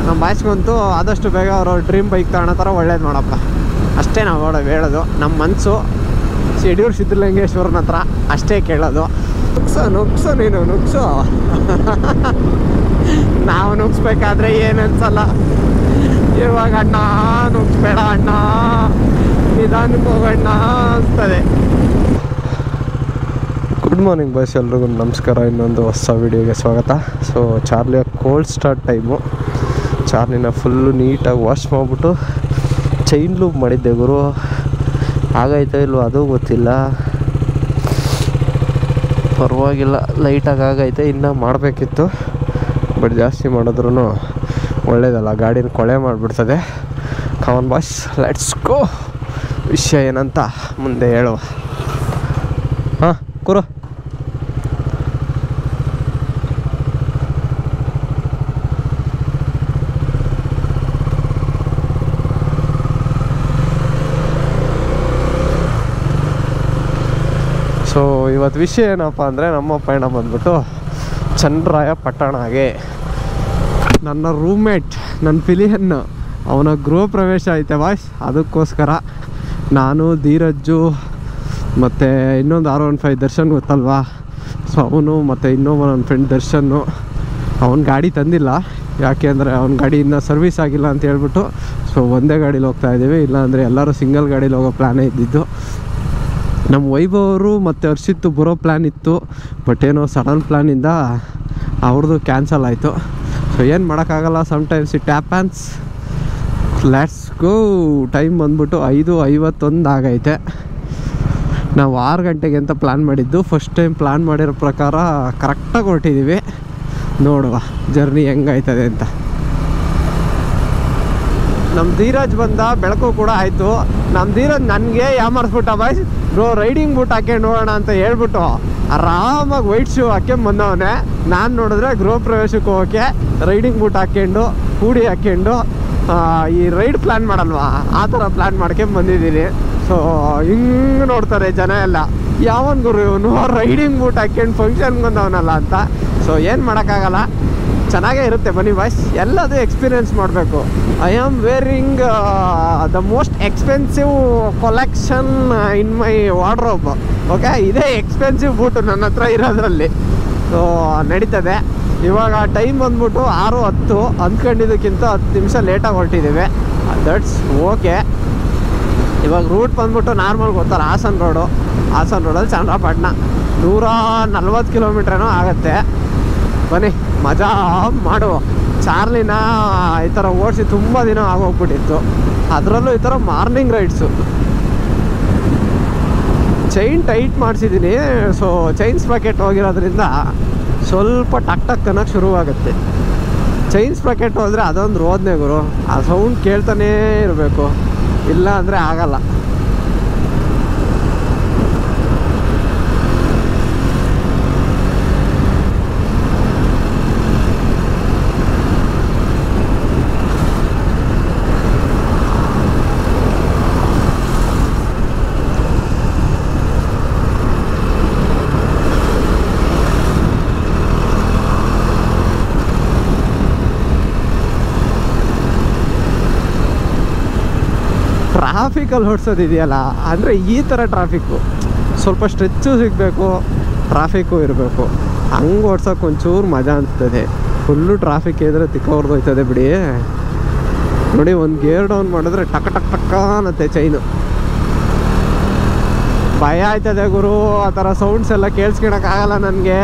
ನಮ್ಮ ಬಾಯ್ಸ್ಗಂತೂ ಆದಷ್ಟು ಬೇಗ ಅವರು ಡ್ರೀಮ್ ಬೈಕ್ ತಗೊಳ್ಳೋ ಥರ ಒಳ್ಳೇದು ಮಾಡಪ್ಪ ಅಷ್ಟೇ ನಾವು ನೋಡ ಹೇಳೋದು ನಮ್ಮ ಮನಸ್ಸು ಯಡಿಯೂರು ಸಿದ್ಧಲಿಂಗೇಶ್ವರನ ಹತ್ರ ಅಷ್ಟೇ ಕೇಳೋದು ನುಗ್ಸೋ ನುಗ್ಸು ನೀನು ನುಗ್ಸು ನಾವು ನುಗ್ಸ್ಬೇಕಾದ್ರೆ ಏನು ಅನ್ಸಲ್ಲ ಇವಾಗ ಅಣ್ಣ ನುಗ್ಸ್ಬೇಡ ಅಣ್ಣ ನಿಧಾನಕ್ಕೆ ಹೋಗಣ್ಣ ಅನ್ಸ್ತದೆ ಗುಡ್ ಮಾರ್ನಿಂಗ್ ಬಾಯ್ಸ್ ಎಲ್ರಿಗೂ ನಮಸ್ಕಾರ ಇನ್ನೊಂದು ಹೊಸ ವಿಡಿಯೋಗೆ ಸ್ವಾಗತ ಸೊ ಚಾರ್ಲಿಯ ಕೋಲ್ಡ್ ಸ್ಟಾರ್ಟ್ ಟೈಮು ಚಾರ್ಲಿನ ಫುಲ್ಲು ನೀಟಾಗಿ ವಾಶ್ ಮಾಡಿಬಿಟ್ಟು ಚೈನ್ ಲೂಪ್ ಮಾಡಿದ್ದೆ ಗುರು ಆಗೈತೋ ಇಲ್ವೋ ಅದು ಗೊತ್ತಿಲ್ಲ ಪರವಾಗಿಲ್ಲ ಲೈಟಾಗಿ ಆಗೈತೆ ಇನ್ನೂ ಮಾಡಬೇಕಿತ್ತು ಬಟ್ ಜಾಸ್ತಿ ಮಾಡಿದ್ರೂ ಒಳ್ಳೇದಲ್ಲ ಗಾಡಿನ ಕೊಳೆ ಮಾಡಿಬಿಡ್ತದೆ ಕವನ್ ಬಾಯ್ಸ್ ಲೆಟ್ಸ್ ಗೋ ವಿಷಯ ಏನಂತ ಮುಂದೆ ಹೇಳುವ ಹಾಂ ಕೂರು ಸೊ ಇವತ್ತು ವಿಷಯ ಏನಪ್ಪ ಅಂದರೆ ನಮ್ಮ ಪಯಣ ಬಂದ್ಬಿಟ್ಟು ಚಂದ್ರಾಯ ಪಟ್ಟಣಗೆ ನನ್ನ ರೂಮ್ಮೇಟ್ ನನ್ನ ಪಿಲಿಯನ್ ಅವನ ಗೃಹ ಪ್ರವೇಶ ಐತೆ ವಾಯ್ಸ್ ಅದಕ್ಕೋಸ್ಕರ ನಾನು ಧೀರಜ್ಜು ಮತ್ತು ಇನ್ನೊಂದು ಆರ್ ಒನ್ ಫೈವ್ ದರ್ಶನ್ ಗೊತ್ತಲ್ವಾ ಸೊ ಅವನು ಮತ್ತು ಇನ್ನೊಬ್ಬ ನನ್ನ ಫ್ರೆಂಡ್ ದರ್ಶನ್ನು ಅವನ ಗಾಡಿ ತಂದಿಲ್ಲ ಯಾಕೆ ಅಂದರೆ ಅವ್ನ ಗಾಡಿ ಇನ್ನೂ ಸರ್ವಿಸ್ ಆಗಿಲ್ಲ ಅಂತ ಹೇಳ್ಬಿಟ್ಟು ಸೊ ಒಂದೇ ಗಾಡೀಲಿ ಹೋಗ್ತಾ ಇದ್ದೀವಿ ಇಲ್ಲಾಂದರೆ ಎಲ್ಲರೂ ಸಿಂಗಲ್ ಗಾಡೀಲಿ ಹೋಗೋ ಪ್ಲ್ಯಾನೇ ಇದ್ದಿದ್ದು ನಮ್ಮ ವೈಭವ್ ಅವರು ಮತ್ತು ಹರ್ಷಿತ್ತು ಬರೋ ಪ್ಲ್ಯಾನ್ ಇತ್ತು ಬಟ್ ಏನೋ ಸಡನ್ ಪ್ಲ್ಯಾನಿಂದ ಅವ್ರದ್ದು ಕ್ಯಾನ್ಸಲ್ ಆಯಿತು ಸೊ ಏನು ಮಾಡೋಕ್ಕಾಗಲ್ಲ sometimes it happens let's go time ಬಂದ್ಬಿಟ್ಟು ಐದು ಐವತ್ತೊಂದು ಆಗೈತೆ ನಾವು ಆರು ಗಂಟೆಗೆ ಅಂತ ಪ್ಲ್ಯಾನ್ ಮಾಡಿದ್ದು ಫಸ್ಟ್ ಟೈಮ್ ಪ್ಲ್ಯಾನ್ ಮಾಡಿರೋ ಪ್ರಕಾರ ಕರೆಕ್ಟಾಗಿ ಹೊರಟಿದ್ದೀವಿ ನೋಡುವ ಜರ್ನಿ ಹೆಂಗಾಯ್ತದೆ ಅಂತ ನಮ್ಮ ಧೀರಜ್ ಬಂದ ಬೆಳಕು ಕೂಡ ಆಯಿತು ನಮ್ಮ ಧೀರಜ್ ನನಗೆ ಯಾಮಾರಿಸ್ಬಿಟ್ಟ ಬಾಯ್ಸ್ ಬ್ರೋ ರೈಡಿಂಗ್ ಬೂಟ್ ಹಾಕ್ಕೊಂಡು ಹೋಗೋಣ ಅಂತ ಹೇಳ್ಬಿಟ್ಟು ಆರಾಮಾಗಿ ವೈಟ್ ಶೂ ಹಾಕ್ಕೊಂಡು ಬಂದವನೇ ನಾನು ನೋಡಿದ್ರೆ ಗೃಹ ಪ್ರವೇಶಕ್ಕೆ ಹೋಗೋಕ್ಕೆ ರೈಡಿಂಗ್ ಬೂಟ್ ಹಾಕ್ಕೊಂಡು ಕೂಡಿ ಹಾಕ್ಕೊಂಡು ಆ, ಈ ರೈಡ್ ಪ್ಲ್ಯಾನ್ ಮಾಡಲ್ವಾ ಆ ಥರ ಪ್ಲ್ಯಾನ್ ಮಾಡ್ಕೊಂಡು ಬಂದಿದ್ದೀನಿ ಸೊ ಹಿಂಗೆ ನೋಡ್ತಾರೆ ಜನ ಎಲ್ಲ ಯಾವನ್ ಗುರು ಇವನು ರೈಡಿಂಗ್ ಬೂಟ್ ಹಾಕ್ಕೊಂಡು ಫಂಕ್ಷನ್ಗೆ ಬಂದವನಲ್ಲ ಅಂತ ಸೊ ಏನು ಮಾಡೋಕ್ಕಾಗಲ್ಲ ಚೆನ್ನಾಗೇ ಇರುತ್ತೆ ಬನ್ನಿ ಬಾಯ್ಸ್ ಎಲ್ಲದು ಎಕ್ಸ್ಪೀರಿಯೆನ್ಸ್ ಮಾಡಬೇಕು I am wearing the most expensive collection in my wardrobe okay ಇದೇ ಎಕ್ಸ್ಪೆನ್ಸಿವ್ ಬೂಟು ನನ್ನ ಹತ್ರ ಇರೋದ್ರಲ್ಲಿ ಸೊ ನಡೀತದೆ ಇವಾಗ ಟೈಮ್ ಬಂದ್ಬಿಟ್ಟು ಆರು ಹತ್ತು ಅಂದ್ಕೊಂಡಿದ್ದಕ್ಕಿಂತ ಹತ್ತು ನಿಮಿಷ ಲೇಟಾಗಿ ಹೊರಟಿದ್ದೀವಿ ದಟ್ಸ್ ಓಕೆ ಇವಾಗ ರೂಟ್ ಬಂದ್ಬಿಟ್ಟು ನಾರ್ಮಲ್ ಗೊತ್ತಲ್ಲ ಹಾಸನ್ ರೋಡು ಹಾಸನ್ ರೋಡಲ್ಲಿ ಚಂದ್ರಪಟ್ಟಣ ನೂರ ನಲ್ವತ್ತು ಕಿಲೋಮೀಟ್ರೇನೋ ಆಗುತ್ತೆ ಬನ್ನಿ ಮಜಾ ಮಾಡುವ ಚಾರ್ಲಿನ ಈ ಥರ ಓಡಿಸಿ ತುಂಬ ದಿನ ಆಗೋಗ್ಬಿಟ್ಟಿತ್ತು ಅದರಲ್ಲೂ ಈ ಥರ ಮಾರ್ನಿಂಗ್ ರೈಡ್ಸು ಚೈನ್ ಟೈಟ್ ಮಾಡಿಸಿದ್ದೀನಿ ಸೊ ಚೈನ್ಸ್ ಪ್ಯಾಕೆಟ್ ಹೋಗಿರೋದ್ರಿಂದ ಸ್ವಲ್ಪ ಟಕ್ ಟಕ್ ಅನ್ನೋಕ್ಕೆ ಶುರುವಾಗುತ್ತೆ ಚೈನ್ಸ್ ಪ್ಯಾಕೆಟ್ ಹೋದರೆ ಅದೊಂದು ರೋದನೆ ಗುರು ಆ ಸೌಂಡ್ ಕೇಳ್ತಾನೇ ಇರಬೇಕು ಇಲ್ಲ ಅಂದರೆ ಆಗಲ್ಲ ಟ್ರಾಫಿಕಲ್ಲಿ ಹೊಡ್ಸೋದಿದೆಯಲ್ಲ ಅಂದರೆ ಈ ಥರ ಟ್ರಾಫಿಕ್ಕು ಸ್ವಲ್ಪ ಸ್ಟ್ರೆಚ್ಚು ಸಿಗಬೇಕು ಟ್ರಾಫಿಕ್ಕು ಇರಬೇಕು ಹಂಗೆ ಓಡ್ಸೋಕೆ ಒಂಚೂರು ಮಜಾ ಅನಿಸ್ತದೆ ಫುಲ್ಲು ಟ್ರಾಫಿಕ್ ಇದ್ರೆ ತಿಕ್ಕ ಹೊರ್ದೋಯ್ತದೆ ಬಿಡಿ ನೋಡಿ ಒಂದು ಗೇರ್ ಡೌನ್ ಮಾಡಿದ್ರೆ ಟಕ್ ಟಕ್ ಟಕ್ಕ ಅನ್ನತ್ತೆ ಚೈನು ಭಯ ಆಯ್ತದೆ ಗುರು ಆ ಥರ ಸೌಂಡ್ಸ್ ಎಲ್ಲ ಕೇಳಿಸ್ಕೊಳಕ್ಕಾಗಲ್ಲ ನನಗೆ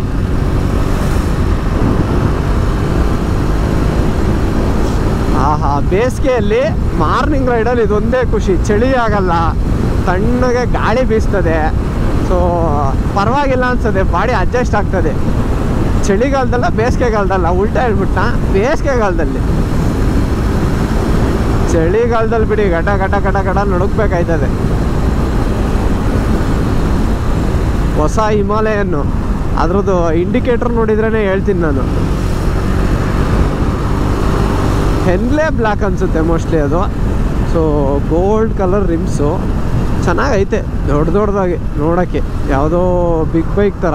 ಆಹಾ ಬೇಸಿಗೆಯಲ್ಲಿ ಮಾರ್ನಿಂಗ್ ರೈಡಲ್ಲಿ ಇದೊಂದೇ ಖುಷಿ ಚಳಿ ಆಗಲ್ಲ ತಣ್ಣಗೆ ಗಾಳಿ ಬೀಸ್ತದೆ ಸೊ ಪರವಾಗಿಲ್ಲ ಅನ್ಸದೆ ಬಾಡಿ ಅಡ್ಜಸ್ಟ್ ಆಗ್ತದೆ ಚಳಿಗಾಲದಲ್ಲ ಬೇಸಿಗೆಗಾಲದಲ್ಲ ಉಲ್ಟಾ ಹೇಳ್ಬಿಟ್ಟ ಬೇಸಿಗೆಗಾಲದಲ್ಲಿ ಚಳಿಗಾಲದಲ್ಲಿ ಬಿಡಿ ಗಟ ಗಟ ಗಟ ಗಟ ನಡುಕ್ಬೇಕಾಯ್ತದೆ ಹೊಸ ಹಿಮಾಲಯನ್ನು ಅದ್ರದ್ದು ಇಂಡಿಕೇಟರ್ ನೋಡಿದ್ರೇ ಹೇಳ್ತೀನಿ ನಾನು ಹೆನ್ಲೆ ಬ್ಲ್ಯಾಕ್ ಅನಿಸುತ್ತೆ ಮೋಸ್ಟ್ಲಿ ಅದು ಸೊ ಗೋಲ್ಡ್ ಕಲರ್ ರಿಮ್ಸು ಚೆನ್ನಾಗೈತೆ ದೊಡ್ಡ ದೊಡ್ಡದಾಗಿ ನೋಡೋಕ್ಕೆ ಯಾವುದೋ ಬಿಗ್ ಬೈಕ್ ಥರ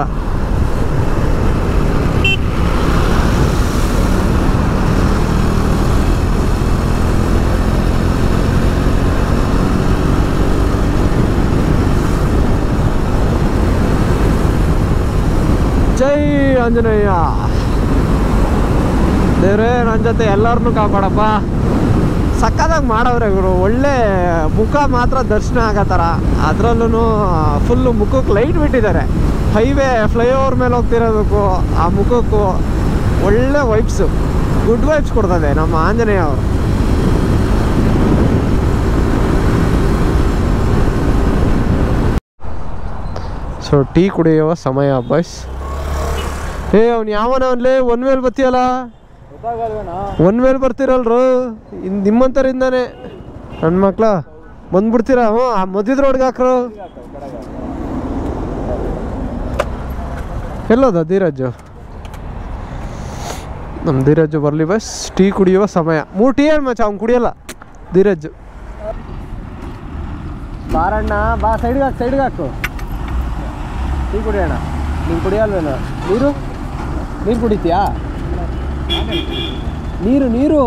ಆಂಜನೇಯ ದೇವ್ರೇ ನನ್ನ ಜೊತೆ ಎಲ್ಲರನ್ನೂ ಕಾಪಾಡಪ್ಪ ಸಕ್ಕದಾಗಿ ಮಾಡವ್ರೆ ಗುರು ಒಳ್ಳೆ ಮುಖ ಮಾತ್ರ ದರ್ಶನ ಆಗೋ ಥರ ಅದರಲ್ಲೂ ಫುಲ್ಲು ಮುಖಕ್ಕೆ ಲೈಟ್ ಬಿಟ್ಟಿದ್ದಾರೆ ಹೈವೇ ಫ್ಲೈಓವರ್ ಮೇಲೆ ಹೋಗ್ತಿರೋದಕ್ಕೂ ಆ ಮುಖಕ್ಕೂ ಒಳ್ಳೆ ವೈಬ್ಸು ಗುಡ್ ವೈಬ್ಸ್ ಕೊಡ್ತದೆ ನಮ್ಮ ಆಂಜನೇಯ ಅವರು ಸೊ ಟೀ ಕುಡಿಯುವ ಸಮಯ ಬಸ್ ಏ ಅವ್ನು ಯಾವನವನ್ಲೇ ಒನ್ ವೇಲ್ ಬತ್ತೀಯಲ್ಲ ಒನ್ ವೇಲ್ ಬರ್ತೀರಲ್ರು ಇನ್ ನಿಮ್ಮಂತರಿಂದಾನೆ ನನ್ನ ಮಕ್ಳ ಬಂದ್ಬಿಡ್ತೀರಾ ಹ್ಞೂ ಆ ಮಧ್ಯದ ರೋಡ್ಗೆ ಹಾಕ್ರು ಎಲ್ಲೋದ ಧೀರಜ್ಜು ನಮ್ಮ ಧೀರಜ್ಜು ಬರಲಿ ಬಸ್ ಟೀ ಕುಡಿಯುವ ಸಮಯ ಮೂರು ಟೀ ಹೇಳಿ ಮಚ್ಚ ಅವ್ನು ಕುಡಿಯಲ್ಲ ಧೀರಜ್ಜು ಬಾರಣ್ಣ ಬಾ ಸೈಡ್ಗೆ ಹಾಕು ಸೈಡ್ಗೆ ಹಾಕು ಟೀ ಕುಡಿಯೋಣ ನೀನು ಕುಡಿಯಲ್ವೇನೋ ನೀರು ನೀರು ಕುಡಿತೀಯಾ ನೀರು ನೀರು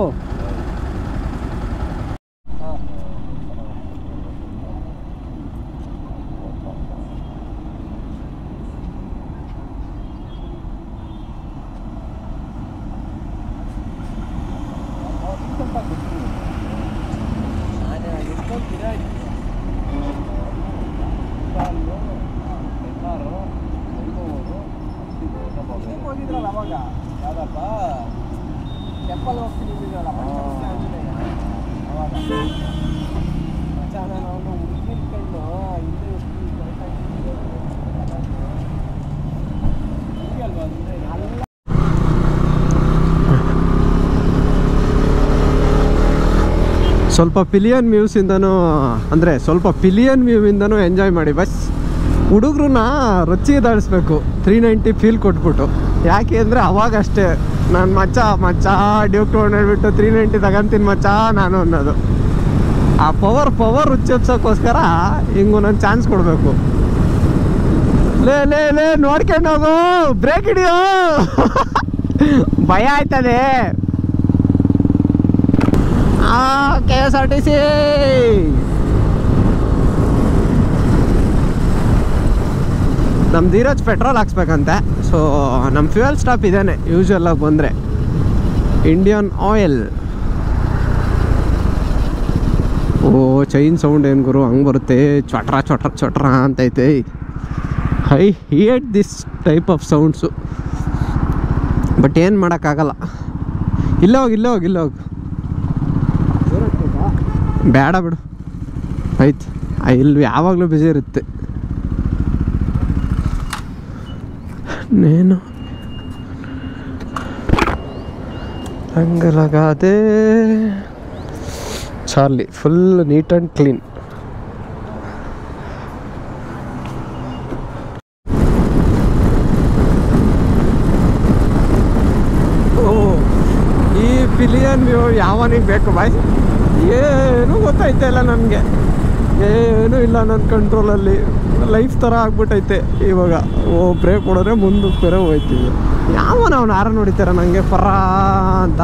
ಸ್ವಲ್ಪ ಪಿಲಿಯನ್ ವ್ಯೂಸಿಂದನೂ ಅಂದರೆ ಸ್ವಲ್ಪ ಪಿಲಿಯನ್ ವ್ಯೂವಿಂದನೂ ಎಂಜಾಯ್ ಮಾಡಿ ಬಸ್ ಹುಡುಗ್ರನ್ನ ರೊಚ್ಚಿದಾಡಿಸ್ಬೇಕು ತ್ರೀ ನೈಂಟಿ ಫೀಲ್ ಕೊಟ್ಬಿಟ್ಟು ಯಾಕೆ ಅಂದರೆ ಅವಾಗ ಅಷ್ಟೇ ನಾನು ಮಚ್ಚ ಮಚ್ಚ ಡ್ಯೂಕ್ ಹೇಳ್ಬಿಟ್ಟು ತ್ರೀ ನೈಂಟಿ ತಗೊಂತೀನಿ ಮಚ್ಚ ನಾನು ಅನ್ನೋದು ಆ ಪವರ್ ಪವರ್ ರುಚ್ಚೆಪ್ಸೋಕ್ಕೋಸ್ಕರ ಹಿಂಗೆ ನಾನು ಚಾನ್ಸ್ ಕೊಡಬೇಕು ಲೇ ಲೇ ಲೇ ನೋಡ್ಕೊಂಡು ಹೋಗು ಬ್ರೇಕ್ ಹಿಡಿಯೋ ಭಯ ಆಯ್ತದೆ K S R T C ನಮ್ಮ ಧೀರಜ್ ಪೆಟ್ರೋಲ್ ಹಾಕ್ಸ್ಬೇಕಂತೆ ಸೊ ನಮ್ಮ ಫ್ಯೂಯಲ್ ಸ್ಟಾಪ್ ಇದೇನೆ ಯೂಶ್ವಲ್ ಆಗಿ ಬಂದರೆ ಇಂಡಿಯನ್ ಆಯಿಲ್ ಓ ಚೈನ್ ಸೌಂಡ್ ಏನು ಗುರು ಹಂಗೆ ಬರುತ್ತೆ ಚೊಟ್ರ ಚೊಟ್ರ ಚೊಟ್ರ ಅಂತೈತೆ I hate this type of sounds but ಏನು ಮಾಡೋಕ್ಕಾಗಲ್ಲ ಇಲ್ಲೇ ಹೋಗಿ ಇಲ್ಲೇ ಹೋಗಿ ಇಲ್ಲೇ ಹೋಗಿ ಬೇಡ ಬಿಡು ಆಯ್ತು ಇಲ್ಲಿ ಯಾವಾಗಲೂ ಬಿಸಿ ಇರುತ್ತೆ ನೇನು ಹಂಗಲಾಗಾದೆ Charlie full neat and clean ಓ ಈ ಪಿಲಿಯನ್ ವ್ಯೂ ಯಾವನಿಗೆ ಬೇಕು ಬಾಯ್ ಏನೂ ಗೊತ್ತಾಯ್ತಾ ಇಲ್ಲ ನನಗೆ ಏನೂ ಇಲ್ಲ ನನ್ನ ಕಂಟ್ರೋಲಲ್ಲಿ ಲೈಫ್ ಥರ ಆಗ್ಬಿಟ್ಟೈತೆ ಇವಾಗ ಓ ಬ್ರೇಕ್ ಹೊಡೆದ್ರೆ ಮುಂದಕ್ಕೆ ಬೇರೆ ಹೋಯ್ತೀವಿ ಯಾವನ ಅವನು ಆರ ನೋಡಿತಾರ ನನಗೆ ಪರ ಅಂತ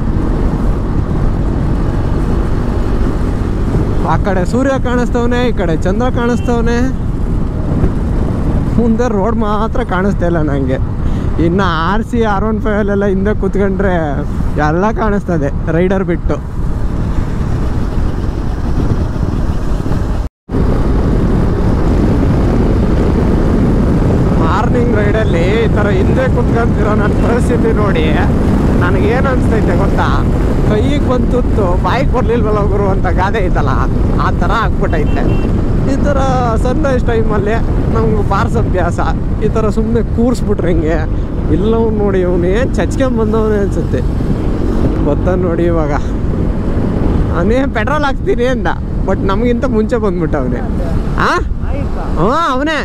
ಆ ಕಡೆ ಸೂರ್ಯ ಕಾಣಿಸ್ತವನೆ ಈ ಕಡೆ ಚಂದ್ರ ಕಾಣಿಸ್ತವನೆ ಮುಂದೆ ರೋಡ್ ಮಾತ್ರ ಕಾಣಿಸ್ತಾ ಇಲ್ಲ ನನಗೆ ಇನ್ನು ಆರ್ ಸಿ ಆರ್ ಒನ್ ಫೈವಲ್ಲೆಲ್ಲ ಹಿಂದೆ ಕೂತ್ಕೊಂಡ್ರೆ ಎಲ್ಲ ಕಾಣಿಸ್ತದೆ ರೈಡರ್ ಬಿಟ್ಟು ಮಾರ್ನಿಂಗ್ ರೈಡಲ್ಲಿ ಈ ಥರ ಹಿಂದೆ ಕುತ್ಕೊಂತಿರೋ ನನ್ನ ಪರಿಸ್ಥಿತಿ ನೋಡಿ ನನಗೇನು ಅನಿಸ್ತೈತೆ ಗೊತ್ತಾ ಕೈಗೆ ಬಂದು ತುತ್ತು ಬಾಯಿಗೆ ಕೊಡ್ಲಿಲ್ವಲ್ಲ ಗುರು ಅಂತ ಗಾದೆ ಐತಲ್ಲ ಆ ಥರ ಆಗ್ಬಿಟ್ಟೈತೆ ಈ ಥರ ಸನ್ರೈಸ್ ಟೈಮಲ್ಲಿ ನಮ್ಗೆ ಬಾರ್ಸ್ ಅಭ್ಯಾಸ ಈ ಥರ ಸುಮ್ಮನೆ ಕೂರಿಸ್ಬಿಟ್ರೆ ಹಿಂಗೆ ಇಲ್ಲವ್ ನೋಡಿ ಅವನು ಏನು ಚಚ್ಕೊಂಬಂದವನೇ ಅನ್ಸುತ್ತೆ ಗೊತ್ತ ನೋಡಿ ಇವಾಗ ಅವನೇ ಪೆಟ್ರೋಲ್ ಹಾಕ್ತೀನಿ ಅಂದ ಬಟ್ ನಮಗಿಂತ ಮುಂಚೆ ಬಂದ್ಬಿಟ್ಟ ಅವನೇ ಆ ಹ್ಞೂ ಅವನೇ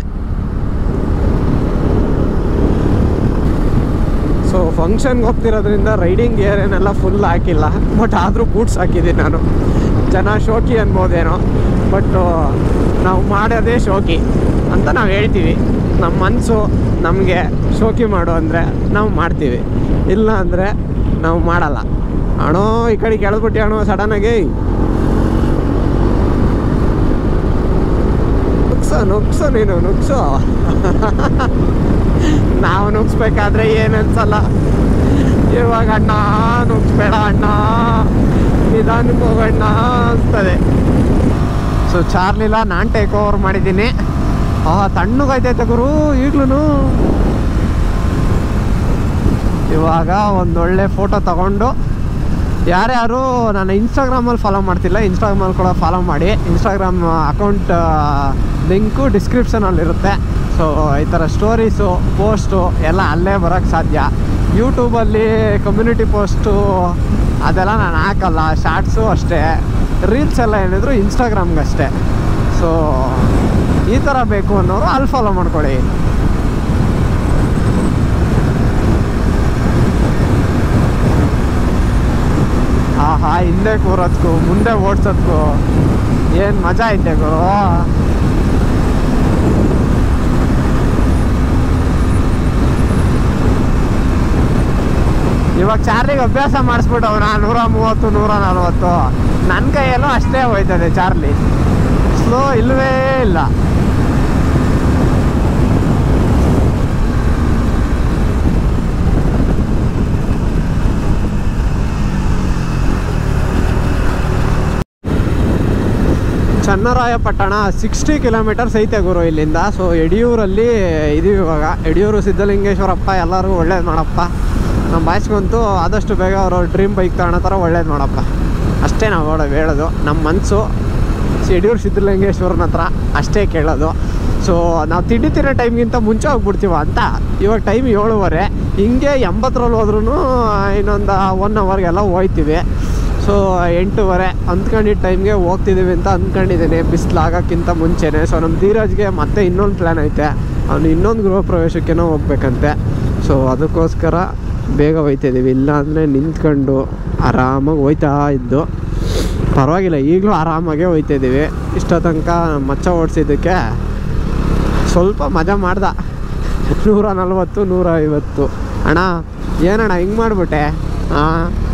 ಸೊ ಫಂಕ್ಷನ್ಗೆ ಹೋಗ್ತಿರೋದ್ರಿಂದ ರೈಡಿಂಗ್ ಗೇರ್ ಏನೆಲ್ಲ ಫುಲ್ ಹಾಕಿಲ್ಲ ಬಟ್ ಆದರೂ ಬೂಟ್ಸ್ ಹಾಕಿದ್ದೀನಿ ನಾನು ಜನ ಶೋಕಿ ಅನ್ಬೋದೇನೋ ಬಟ್ ನಾವು ಮಾಡೋದೇ ಶೋಕಿ ಅಂತ ನಾವು ಹೇಳ್ತೀವಿ ನಮ್ಮ ಮನಸ್ಸು ನಮಗೆ ಶೋಕಿ ಮಾಡು ಅಂದರೆ ನಾವು ಮಾಡ್ತೀವಿ ಇಲ್ಲ ಅಂದರೆ ನಾವು ಮಾಡಲ್ಲ ಅಣೋ ಈ ಕಡೆ ಕೆಳದ್ಬಿಟ್ಟು ಅಣೋ ಸಡನ್ನಾಗಿ ನುಗ್ಸು ನುಗ್ಸು ನೀನು ನುಗ್ಸು ನಾವು ನುಗ್ಸ್ಬೇಕಾದ್ರೆ ಏನು ಅನ್ಸಲ್ಲ ಇವಾಗ ಅಣ್ಣ ನುಗ್ಸ್ಬೇಡ ಅಣ್ಣ ನಿಧಾನಕ್ಕೆ ಹೋಗಣ್ಣ ಅನ್ಸ್ತದೆ ಸೊ ಚಾರ್ಲಿಲ್ಲ ನಾನು ಟೇಕ್ ಓವರ್ ಮಾಡಿದ್ದೀನಿ ಆ ತಣ್ಣಗೈತೈತೆ ಗುರು ಈಗ್ಲೂ ಇವಾಗ ಒಂದೊಳ್ಳೆ ಫೋಟೋ ತಗೊಂಡು ಯಾರ್ಯಾರು ನಾನು ಇನ್ಸ್ಟಾಗ್ರಾಮಲ್ಲಿ ಫಾಲೋ ಮಾಡ್ತಿಲ್ಲ ಇನ್ಸ್ಟಾಗ್ರಾಮಲ್ಲಿ ಕೂಡ ಫಾಲೋ ಮಾಡಿ ಇನ್ಸ್ಟಾಗ್ರಾಮ್ ಅಕೌಂಟ್ ಲಿಂಕು ಡಿಸ್ಕ್ರಿಪ್ಷನಲ್ಲಿರುತ್ತೆ ಸೊ ಈ ಥರ ಸ್ಟೋರೀಸು ಪೋಸ್ಟು ಎಲ್ಲ ಅಲ್ಲೇ ಬರೋಕ್ಕೆ ಸಾಧ್ಯ ಯೂಟ್ಯೂಬಲ್ಲಿ ಕಮ್ಯುನಿಟಿ ಪೋಸ್ಟು ಅದೆಲ್ಲ ನಾನು ಹಾಕಲ್ಲ ಶಾರ್ಟ್ಸು ಅಷ್ಟೇ ರೀಲ್ಸ್ ಎಲ್ಲ ಏನಿದ್ರು ಇನ್ಸ್ಟಾಗ್ರಾಮ್ಗೆ ಅಷ್ಟೇ ಸೊ ಈ ಥರ ಬೇಕು ಅನ್ನೋರು ಅಲ್ಲಿ ಫಾಲೋ ಮಾಡ್ಕೊಳ್ಳಿ ಆಹಾ ಹಿಂದೆ ಕೂರೋದ್ಕು ಮುಂದೆ ಓಡ್ಸೋದ್ಕು ಏನು ಮಜಾ ಐತೆ ಗುರು ಇವಾಗ ಚಾರ್ಲಿಗೆ ಅಭ್ಯಾಸ ಮಾಡಿಸ್ಬಿಟ್ಟವನ ನೂರ ಮೂವತ್ತು ನೂರ ನಲ್ವತ್ತು ನನ್ನ ಕೈಯಲ್ಲೂ ಅಷ್ಟೇ ಹೋಯ್ತದೆ ಚಾರ್ಲಿ ಸ್ಲೋ ಇಲ್ಲವೇ ಇಲ್ಲ ಚನ್ನರಾಯಪಟ್ಟಣ ಸಿಕ್ಸ್ಟಿ ಕಿಲೋಮೀಟರ್ಸ್ ಐತೆ ಗುರು ಇಲ್ಲಿಂದ ಸೊ ಯಡಿಯೂರಲ್ಲಿ ಇದೀವಿ ಇವಾಗ ಯಡಿಯೂರು ಸಿದ್ಧಲಿಂಗೇಶ್ವರಪ್ಪ ಎಲ್ಲರಿಗೂ ಒಳ್ಳೇದು ಮಾಡಪ್ಪ ನಮ್ಮ ಬಾಯ್ಸ್ಗಂತೂ ಆದಷ್ಟು ಬೇಗ ಅವರು ಡ್ರೀಮ್ ಬೈಕ್ ತಗೊಳ್ಳೋ ಥರ ಒಳ್ಳೇದು ಮಾಡಪ್ಪ ಅಷ್ಟೇ ನಾವು ಹೇಳೋದು ಹೇಳೋದು ನಮ್ಮ ಮನಸ್ಸು ಯಡಿಯೂರು ಸಿದ್ಧಲಿಂಗೇಶ್ವರನ ಹತ್ರ ಅಷ್ಟೇ ಕೇಳೋದು ಸೊ ನಾವು ತಿಂಡಿ ತಿನ್ನೋ ಟೈಮ್ಗಿಂತ ಮುಂಚೆ ಹೋಗ್ಬಿಡ್ತೀವ ಅಂತ ಇವಾಗ ಟೈಮ್ ಏಳುವರೆ ಹಿಂಗೆ ಎಂಬತ್ತರಲ್ಲಿ ಹೋದ್ರೂ ಇನ್ನೊಂದು ಒನ್ ಅವರ್ಗೆಲ್ಲ ಹೋಯ್ತೀವಿ ಸೊ ಎಂಟೂವರೆ ಅಂದ್ಕೊಂಡಿದ್ದ ಟೈಮ್ಗೆ ಹೋಗ್ತಿದ್ದೀವಿ ಅಂತ ಅಂದ್ಕೊಂಡಿದ್ದೀನಿ ಬಿಸಿಲು ಆಗೋಕ್ಕಿಂತ ಮುಂಚೆನೇ ಸೊ ನಮ್ಮ ಧೀರಜ್ಗೆ ಮತ್ತೆ ಇನ್ನೊಂದು ಪ್ಲ್ಯಾನ್ ಐತೆ ಅವನು ಇನ್ನೊಂದು ಗೃಹ ಪ್ರವೇಶಕ್ಕೇನೋ ಹೋಗ್ಬೇಕಂತೆ ಸೊ ಅದಕ್ಕೋಸ್ಕರ ಬೇಗ ಹೋಯ್ತಿದ್ದೀವಿ ಇಲ್ಲ ಅಂದರೆ ನಿಂತ್ಕೊಂಡು ಆರಾಮಾಗಿ ಹೋಯ್ತಾ ಇದ್ದು ಪರವಾಗಿಲ್ಲ ಈಗಲೂ ಆರಾಮಾಗೆ ಹೋಯ್ತಿದ್ದೀವಿ ಇಷ್ಟೋ ತನಕ ಮಚ್ಚ ಓಡಿಸಿದ್ದಕ್ಕೆ ಸ್ವಲ್ಪ ಮಜಾ ಮಾಡ್ದ ನೂರ ನಲ್ವತ್ತು ನೂರ ಐವತ್ತು ಅಣ್ಣ ಏನಣ್ಣ ಹಿಂಗೆ ಮಾಡಿಬಿಟ್ಟೆ ಹಾಂ